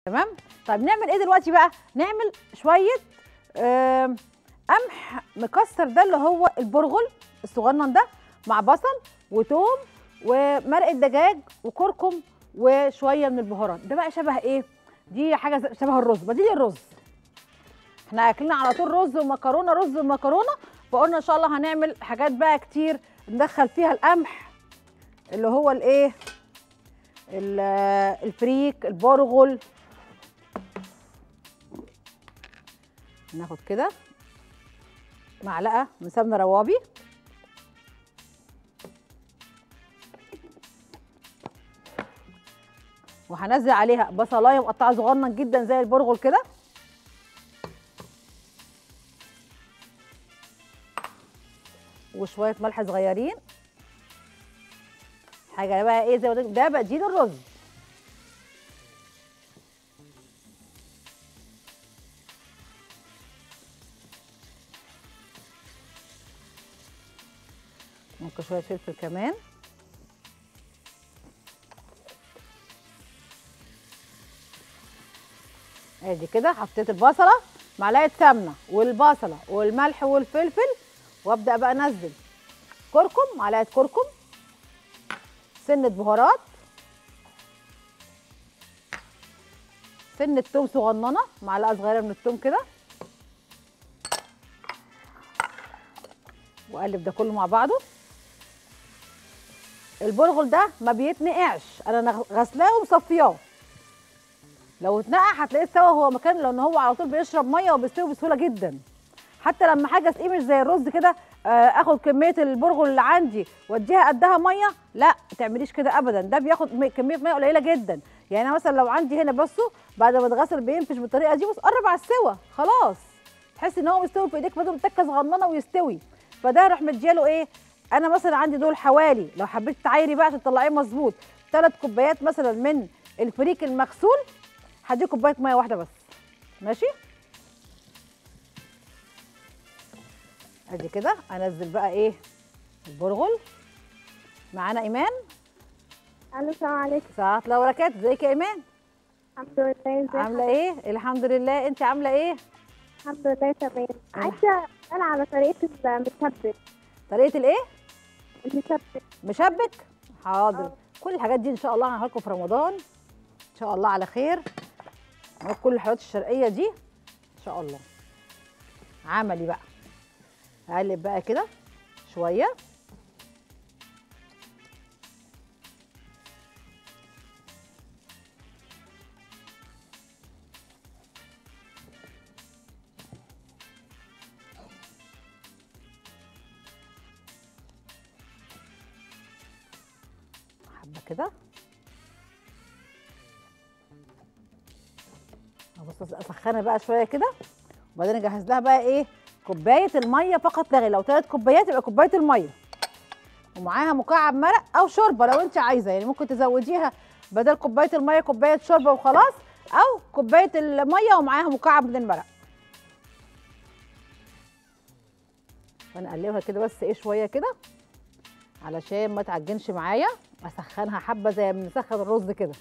تمام طيب نعمل ايه دلوقتي بقى نعمل شويه آم، قمح مكسر ده اللي هو البرغل الصغنن ده مع بصل وتوم ومرقه دجاج وكركم وشويه من البهارات ده بقى شبه ايه دي حاجه زي- شبه الرز بديل الرز احنا اكلنا على طول رز ومكرونه رز ومكرونه فقلنا ان شاء الله هنعمل حاجات بقى كتير ندخل فيها القمح اللي هو الايه ال- الفريك البرغل ناخد كده معلقه من سمنه روابي وهنزل عليها بصلايه مقطعه صغنن جدا زي البرغل كده وشويه ملح صغيرين حاجه بقى ايه زي ما قلت لك، ده بديل الرز ممكن شويه فلفل كمان ادي كده حطيت البصله معلقه سمنه والبصله والملح والفلفل وابدا بقى انزل كركم معلقه كركم سنه بهارات سنه توم صغننه معلقه صغيره من التوم كده واقلب ده كله مع بعضه البرغل ده ما بيتنقعش انا نغ- غسلاه ومصفياه لو اتنقع هتلاقيه استوى هو مكان لان هو على طول بيشرب ميه وبيستوي بسهوله جدا حتى لما حاجه اسقيه مش زي الرز كده آه، اخد كميه البرغل اللي عندي واديها قدها ميه لا ما تعمليش كده ابدا ده بياخد مي- كميه ميه قليله جدا يعني انا مثلا لو عندي هنا بصوا بعد ما اتغسل بينفش بالطريقه دي بص قرب على السوا خلاص تحس ان هو مستوي في ايديك بدل تكه صغننه ويستوي فده اروح مدياله ايه انا مثلا عندي دول حوالي لو حبيت تعايري بقى عشان تطلعيه مظبوط ثلاث كوبايات مثلا من الفريك المغسول هديه كوبايه ميه واحده بس ماشي ادي كده انزل بقى ايه البرغل معانا ايمان الو السلام عليكم ساعات لا بركات ازيك يا ايمان الحمد لله ازيك عامله ايه الحمد لله انت عامله ايه الحمد لله تمام عايزه اسال على طريقه المتبل طريقه الايه المتبل مشبك حاضر آه. كل الحاجات دي ان شاء الله هنعملها لكم في رمضان ان شاء الله على خير نعمل كل الحلويات الشرقيه دي ان شاء الله عملي بقى هقلب بقى كده شويه حبه كده ابص اسخنها بقى شويه كده وبعدين اجهز لها بقى ايه كوبايه الميه فقط لا غير لو ثلاث كوبايات يبقى كوبايه الميه ومعاها مكعب مرق او شوربه لو انت عايزه يعني ممكن تزوديها بدل كوبايه الميه كوبايه شوربه وخلاص او كوبايه الميه ومعاها مكعب من المرق فنقلبها كده بس ايه شويه كده علشان ما تعجنش معايا اسخنها حبه زي ما بنسخن الرز كده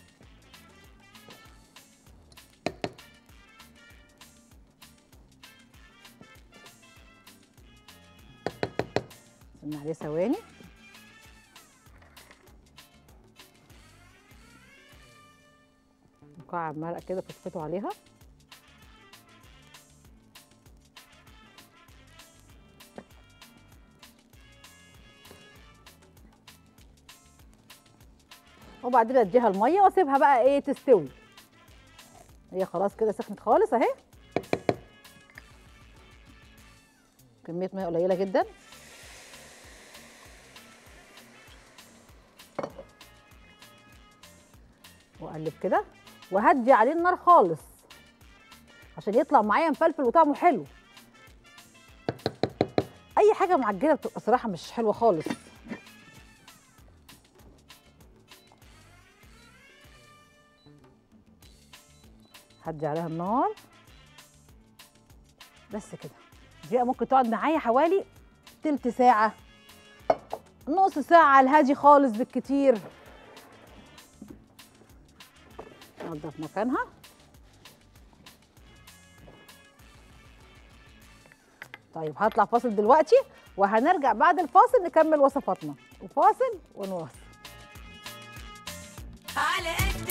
استنى عليه ثواني مكعب مرق كده فسفته عليها وبعدين اديها الميه واسيبها بقى ايه تستوي هي خلاص كده سخنت خالص اهي كميه ميه قليله جدا واقلب كده وهدي عليه النار خالص عشان يطلع معايا مفلفل وطعمه حلو اي حاجه معجنه بتبقى صراحه مش حلوه خالص هدي عليها النار بس كده دي ممكن تقعد معايا حوالي تلت ساعة نص ساعة على الهادي خالص بالكتير ننضف مكانها طيب هطلع فاصل دلوقتي وهنرجع بعد الفاصل نكمل وصفاتنا وفاصل ونواصل على قد